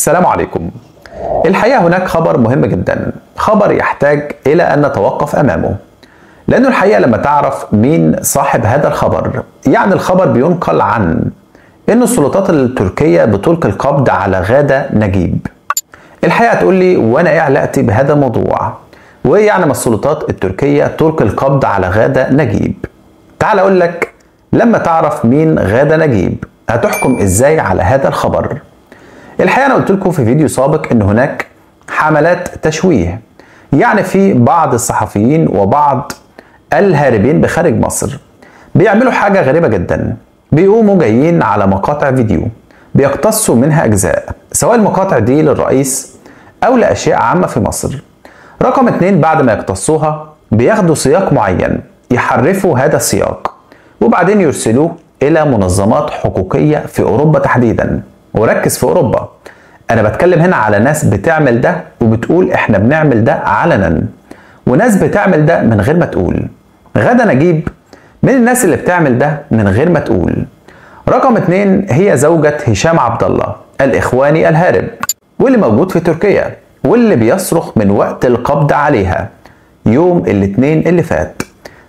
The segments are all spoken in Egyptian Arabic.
السلام عليكم الحقيقة هناك خبر مهم جدا خبر يحتاج إلى أن نتوقف أمامه لأنه الحقيقة لما تعرف مين صاحب هذا الخبر يعني الخبر بينقل عن أن السلطات التركية بتلقي القبض على غادة نجيب الحقيقة تقول لي وأنا إيه علاقتي بهذا الموضوع وإيه يعني ما السلطات التركية تلقي القبض على غادة نجيب تعال أقول لك لما تعرف مين غادة نجيب هتحكم إزاي على هذا الخبر الحقيقه انا قلت لكم في فيديو سابق ان هناك حملات تشويه يعني في بعض الصحفيين وبعض الهاربين بخارج مصر بيعملوا حاجه غريبه جدا بيقوموا جايين على مقاطع فيديو بيقتصوا منها اجزاء سواء المقاطع دي للرئيس او لاشياء عامه في مصر رقم اتنين بعد ما يقتصوها بياخدوا سياق معين يحرفوا هذا السياق وبعدين يرسلوه الى منظمات حقوقيه في اوروبا تحديدا وركز في اوروبا انا بتكلم هنا على ناس بتعمل ده وبتقول احنا بنعمل ده علنا وناس بتعمل ده من غير ما تقول غدا نجيب من الناس اللي بتعمل ده من غير ما تقول رقم اتنين هي زوجة هشام عبد الله الاخواني الهارب واللي موجود في تركيا واللي بيصرخ من وقت القبض عليها يوم الاثنين اللي فات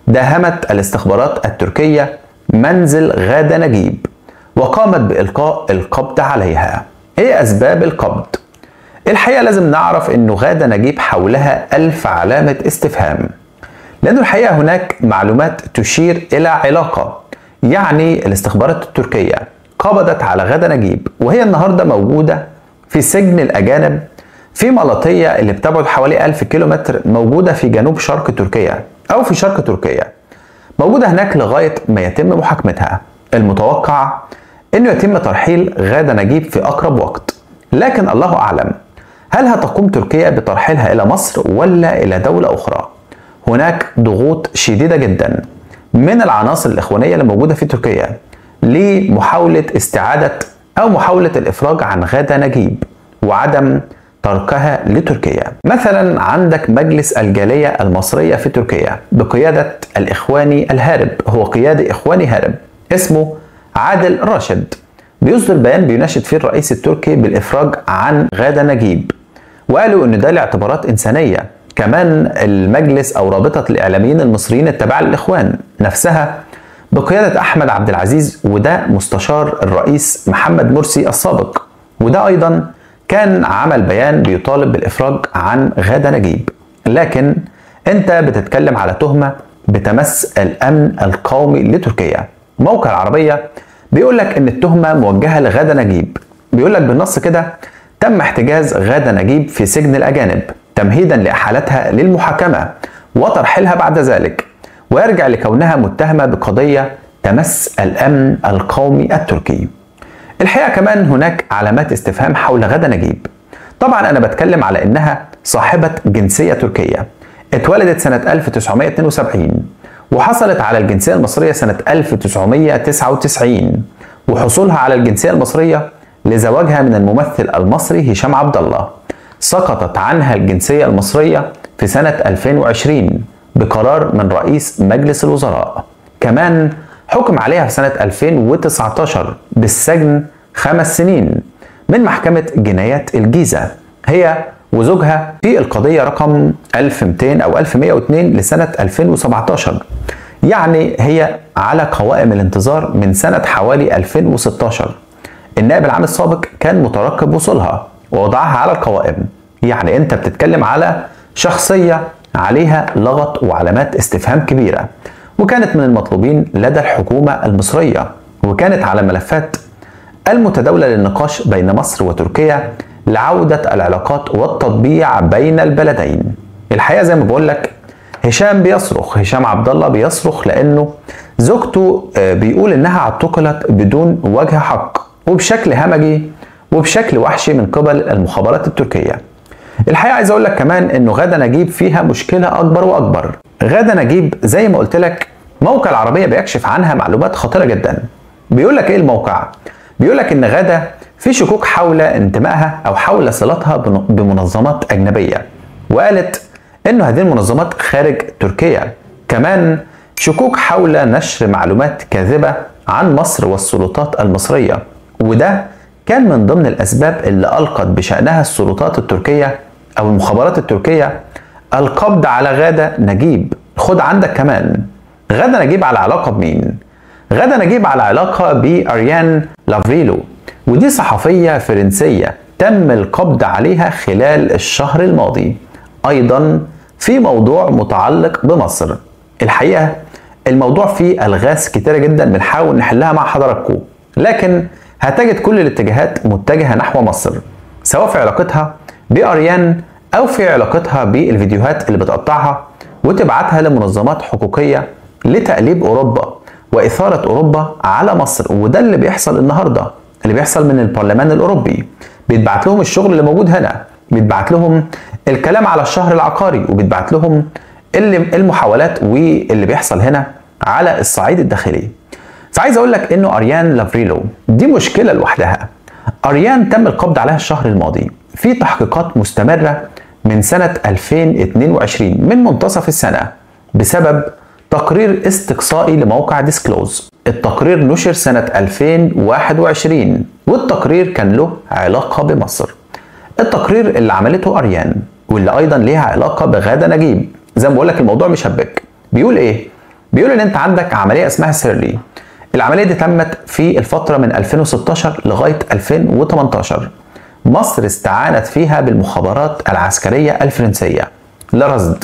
داهمت الاستخبارات التركية منزل غادة نجيب وقامت بإلقاء القبض عليها ايه أسباب القبض؟ الحقيقة لازم نعرف أنه غادة نجيب حولها ألف علامة استفهام لأنه الحقيقة هناك معلومات تشير إلى علاقة يعني الاستخبارات التركية قبضت على غادة نجيب وهي النهاردة موجودة في سجن الأجانب في ملطية اللي بتبعد حوالي ألف كيلومتر موجودة في جنوب شرق تركيا أو في شرق تركيا موجودة هناك لغاية ما يتم محاكمتها المتوقع انه يتم ترحيل غادة نجيب في اقرب وقت لكن الله اعلم هل هتقوم تركيا بترحيلها الى مصر ولا الى دولة اخرى هناك ضغوط شديدة جدا من العناصر الاخوانية اللي موجودة في تركيا لمحاولة استعادة او محاولة الافراج عن غادة نجيب وعدم تركها لتركيا مثلا عندك مجلس الجالية المصرية في تركيا بقيادة الإخواني الهارب هو قيادي إخواني هارب اسمه عادل راشد بيصدر بيان بيناشد فيه الرئيس التركي بالإفراج عن غادة نجيب وقالوا إن ده لاعتبارات إنسانية كمان المجلس أو رابطة الإعلاميين المصريين التابعة للإخوان نفسها بقيادة أحمد عبد العزيز وده مستشار الرئيس محمد مرسي السابق وده أيضا كان عمل بيان بيطالب بالإفراج عن غادة نجيب لكن أنت بتتكلم على تهمة بتمس الأمن القومي لتركيا موقع العربية بيقول لك ان التهمة موجهة لغادة نجيب بيقول لك بالنص كده تم احتجاز غادة نجيب في سجن الأجانب تمهيدا لإحالتها للمحاكمة وترحيلها بعد ذلك ويرجع لكونها متهمة بقضية تمس الأمن القومي التركي الحقيقة كمان هناك علامات استفهام حول غادة نجيب طبعا أنا بتكلم على إنها صاحبة جنسية تركية اتولدت سنة 1972 وحصلت على الجنسية المصرية سنة 1999 وحصولها على الجنسية المصرية لزواجها من الممثل المصري هشام عبد الله سقطت عنها الجنسية المصرية في سنة 2020 بقرار من رئيس مجلس الوزراء كمان حكم عليها في سنة 2019 بالسجن خمس سنين من محكمة جنايات الجيزة هي وزوجها في القضية رقم 1200 أو 1102 لسنة 2017 يعني هي على قوائم الانتظار من سنة حوالي 2016 النائب العام السابق كان مترقب وصولها ووضعها على القوائم يعني انت بتتكلم على شخصية عليها لغط وعلامات استفهام كبيرة وكانت من المطلوبين لدى الحكومة المصرية وكانت على ملفات المتداولة للنقاش بين مصر وتركيا لعودة العلاقات والتطبيع بين البلدين الحقيقة زي ما بقول لك هشام بيصرخ هشام عبد الله بيصرخ لأنه زوجته بيقول إنها اعتقلت بدون وجه حق وبشكل همجي وبشكل وحشي من قبل المخابرات التركية الحقيقة عايز أقول لك كمان إنه غادة نجيب فيها مشكلة أكبر وأكبر غادة نجيب زي ما قلت لك موقع العربية بيكشف عنها معلومات خطيرة جدا بيقول لك إيه الموقع؟ بيقول لك إن غادة في شكوك حول انتمائها او حول صلتها بمنظمات اجنبيه وقالت انه هذه المنظمات خارج تركيا كمان شكوك حول نشر معلومات كاذبه عن مصر والسلطات المصريه وده كان من ضمن الأسباب اللي ألقت بشأنها السلطات التركية أو المخابرات التركية القبض على غادة نجيب خد عندك كمان غادة نجيب على علاقة بمين؟ غادة نجيب على علاقة بأريان لافريلو ودي صحفية فرنسية تم القبض عليها خلال الشهر الماضي أيضا في موضوع متعلق بمصر الحقيقة الموضوع فيه ألغاز كتيرة جدا بنحاول نحلها مع حضراتكم لكن هتجد كل الاتجاهات متجهة نحو مصر سواء في علاقتها بأريان أو في علاقتها بالفيديوهات اللي بتقطعها وتبعتها لمنظمات حقوقية لتقليب أوروبا وإثارة أوروبا على مصر وده اللي بيحصل النهاردة اللي بيحصل من البرلمان الأوروبي بيتبعت لهم الشغل اللي موجود هنا بيتبعت لهم الكلام على الشهر العقاري وبيتبعت لهم المحاولات واللي بيحصل هنا على الصعيد الداخلي فعايز اقول لك انه اريان لافريلو دي مشكله لوحدها اريان تم القبض عليها الشهر الماضي في تحقيقات مستمره من سنه 2022 من منتصف السنه بسبب تقرير استقصائي لموقع ديسكلوز التقرير نشر سنة 2021 والتقرير كان له علاقة بمصر التقرير اللي عملته أريان واللي أيضا ليها علاقة بغادة نجيب زي ما بقول لك الموضوع مشبك بيقول إيه؟ بيقول إن أنت عندك عملية اسمها سيرلي العملية دي تمت في الفترة من 2016 لغاية 2018 مصر استعانت فيها بالمخابرات العسكرية الفرنسية لرصد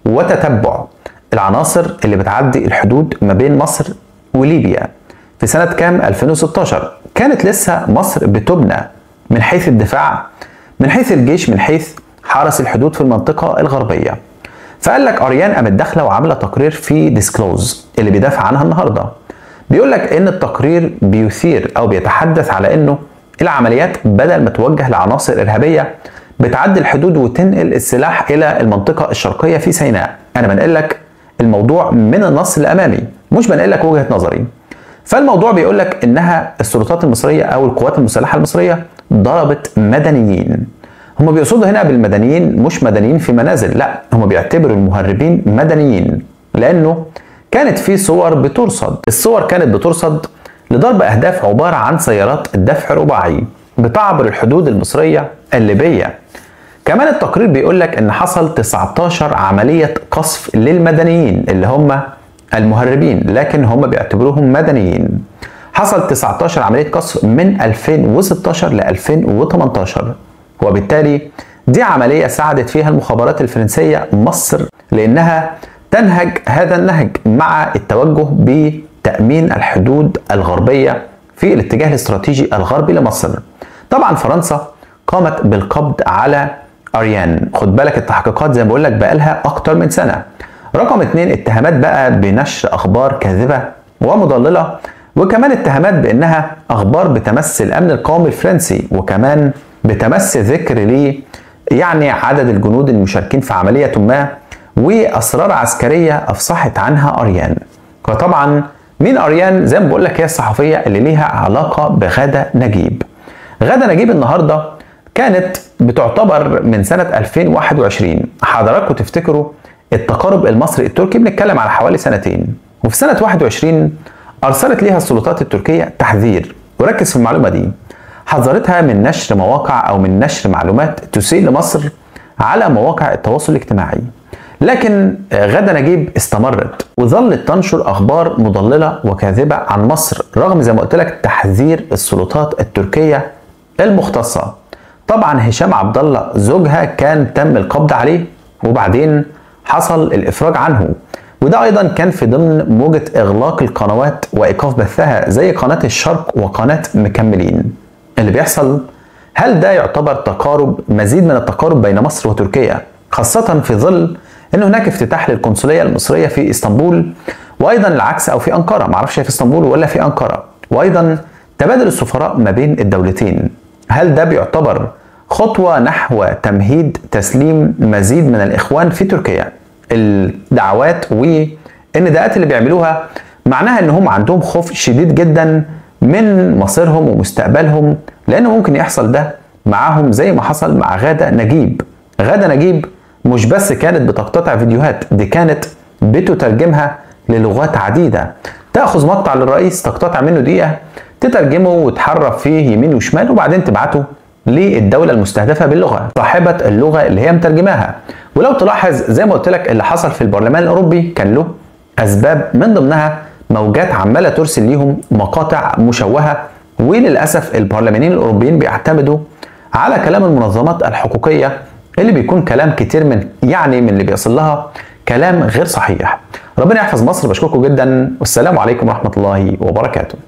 وتتبع العناصر اللي بتعدي الحدود ما بين مصر وليبيا في سنة كام 2016 كانت لسه مصر بتبنى من حيث الدفاع من حيث الجيش من حيث حرس الحدود في المنطقة الغربية فقال لك أريان قامت داخلة وعاملة تقرير في ديسكلوز اللي بيدافع عنها النهاردة بيقول لك إن التقرير بيثير أو بيتحدث على إنه العمليات بدل ما توجه لعناصر إرهابية بتعدي الحدود وتنقل السلاح إلى المنطقة الشرقية في سيناء أنا بنقل لك الموضوع من النص الامامي مش بنقل لك وجهه نظري فالموضوع بيقول لك انها السلطات المصريه او القوات المسلحه المصريه ضربت مدنيين هم بيقصدوا هنا بالمدنيين مش مدنيين في منازل لا هم بيعتبروا المهربين مدنيين لانه كانت في صور بترصد الصور كانت بترصد لضرب اهداف عباره عن سيارات دفع رباعي بتعبر الحدود المصريه الليبيه كمان التقرير بيقول لك ان حصل 19 عملية قصف للمدنيين اللي هم المهربين لكن هم بيعتبروهم مدنيين حصل 19 عملية قصف من 2016 ل 2018 وبالتالي دي عملية ساعدت فيها المخابرات الفرنسية مصر لأنها تنهج هذا النهج مع التوجه بتأمين الحدود الغربية في الاتجاه الاستراتيجي الغربي لمصر طبعا فرنسا قامت بالقبض على اريان خد بالك التحقيقات زي ما بقول لك بقى لها اكتر من سنه رقم اتنين اتهامات بقى بنشر اخبار كاذبه ومضلله وكمان اتهامات بانها اخبار بتمس الامن القومي الفرنسي وكمان بتمس ذكر ليه يعني عدد الجنود المشاركين في عمليه ما واسرار عسكريه افصحت عنها اريان وطبعا مين اريان زي ما بقول لك هي الصحفيه اللي ليها علاقه بغاده نجيب غاده نجيب النهارده كانت بتعتبر من سنة 2021 حضراتكم تفتكروا التقارب المصري التركي بنتكلم على حوالي سنتين وفي سنة 21 أرسلت ليها السلطات التركية تحذير وركز في المعلومة دي حذرتها من نشر مواقع أو من نشر معلومات تسيء لمصر على مواقع التواصل الاجتماعي لكن غدا نجيب استمرت وظلت تنشر أخبار مضللة وكاذبة عن مصر رغم زي ما قلت لك تحذير السلطات التركية المختصة طبعا هشام عبد الله زوجها كان تم القبض عليه وبعدين حصل الافراج عنه وده ايضا كان في ضمن موجة اغلاق القنوات وايقاف بثها زي قناة الشرق وقناة مكملين اللي بيحصل هل ده يعتبر تقارب مزيد من التقارب بين مصر وتركيا خاصة في ظل ان هناك افتتاح للقنصلية المصرية في اسطنبول وايضا العكس او في انقرة معرفش في اسطنبول ولا في انقرة وايضا تبادل السفراء ما بين الدولتين هل ده بيعتبر خطوة نحو تمهيد تسليم مزيد من الإخوان في تركيا الدعوات والنداءات اللي بيعملوها معناها ان هم عندهم خوف شديد جدا من مصيرهم ومستقبلهم لانه ممكن يحصل ده معاهم زي ما حصل مع غادة نجيب غادة نجيب مش بس كانت بتقتطع فيديوهات دي كانت بتترجمها للغات عديدة تأخذ مقطع للرئيس تقتطع منه دقيقة تترجمه وتحرف فيه يمين وشمال وبعدين تبعته للدولة المستهدفة باللغة صاحبة اللغة اللي هي مترجماها ولو تلاحظ زي ما قلت لك اللي حصل في البرلمان الأوروبي كان له أسباب من ضمنها موجات عمالة ترسل ليهم مقاطع مشوهة وللأسف البرلمانيين الأوروبيين بيعتمدوا على كلام المنظمات الحقوقية اللي بيكون كلام كتير من يعني من اللي بيصل لها كلام غير صحيح ربنا يحفظ مصر بشكركم جدا والسلام عليكم ورحمة الله وبركاته